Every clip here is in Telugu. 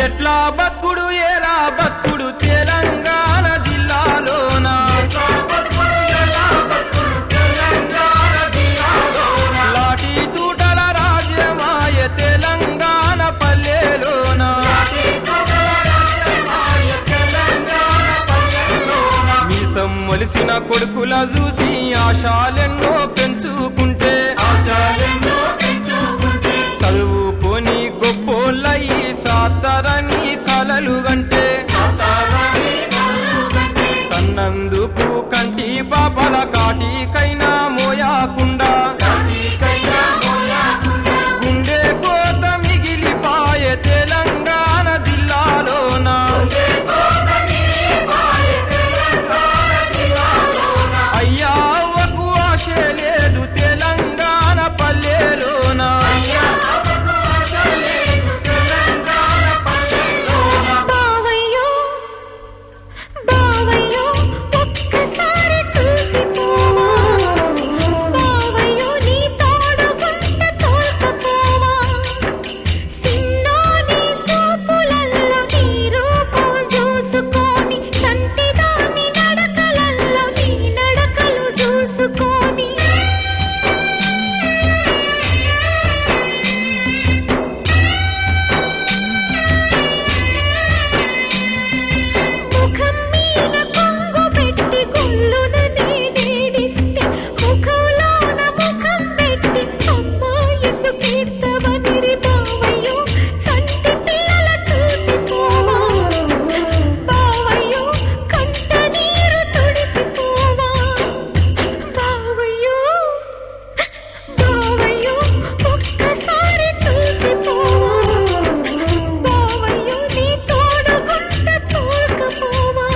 ఎట్లా బతుకుడు ఎలా బతుకుడు తెలంగాణ జిల్లాలోన లాఠీ తూటల రాజ్యమాయ తెలంగాణ పల్లెలోన మీసం మొలిసిన కొడుకుల చూసి ఆశాలెన్నో పెంచుకుంటే చదువుకొని గొప్పోళ్ళయి సాతరని కలలు గంటే కన్నందుకు కంటి పాపల కాటికైనా మోయాకుండా గుండె కోత మిగిలిపాయే తెలంగాణ జిల్లాలోన అయ్యా అవ్వకు ఆశ లేదు తెలంగాణ పల్లెలోన బావయ్యో బావయ్యో ఒక్కసారి చూసిపోవా బావయ్యో నీ తోడు గుంట తోల్కపోవా సిన్నోని సోపులల్లో నీ రూపం చూసుకొని సంటిదాని నడకలల్లో నీ నడకలు చూసుకొని ముఖం మీద కొంగు పెట్టి గుళ్ళున నేనేడిస్తే ముఖంలోన ముఖం పెట్టి అమ్మా ఎందుకు కీర్తవనిరి బావయ్యో సంటి పిల్లల చూసిపోవా బావయ్యో కంట నీరు తుడిసిపోవా బావయ్యో బావయ్యో ఒక్కసారి చూసిపోవా బావయ్యో నీ తోడు గుంట తోల్కపోవా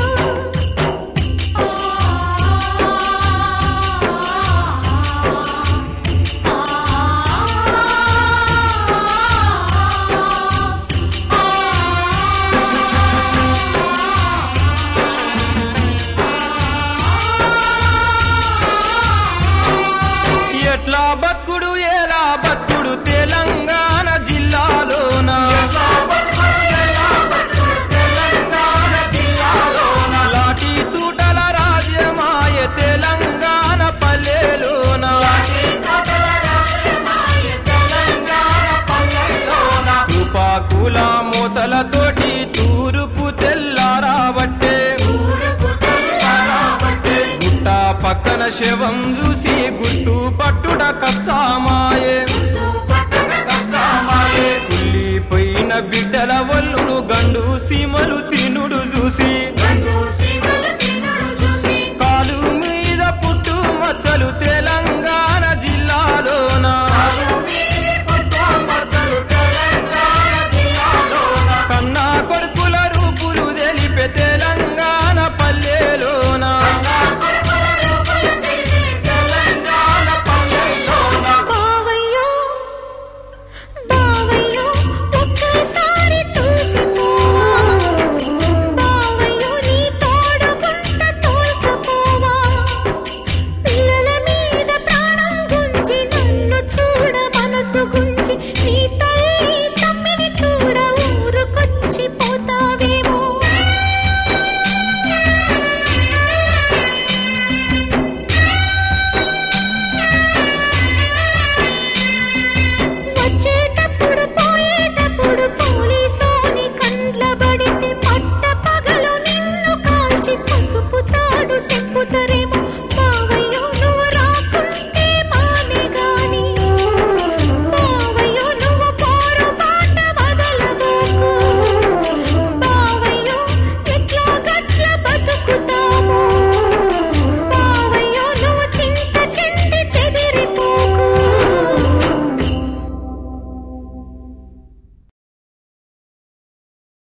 ఎట్లా బతుకుడు ఎలా బతుకుడు తెలంగాణ జిల్లాలోన లాఠీ తూటల రాజ్యమాయ తెలంగాణ పల్లెలోన కృపాకుల మూతలతోటి తూరుపు తెల్లారాబట్టే గుట్ట పక్కన శవం చూసి గుట్టు పట్టుడ కష్టమాయే కుళ్ళిపోయిన బిడ్డల వల్లును గండు సీమలు తినుడు చూసి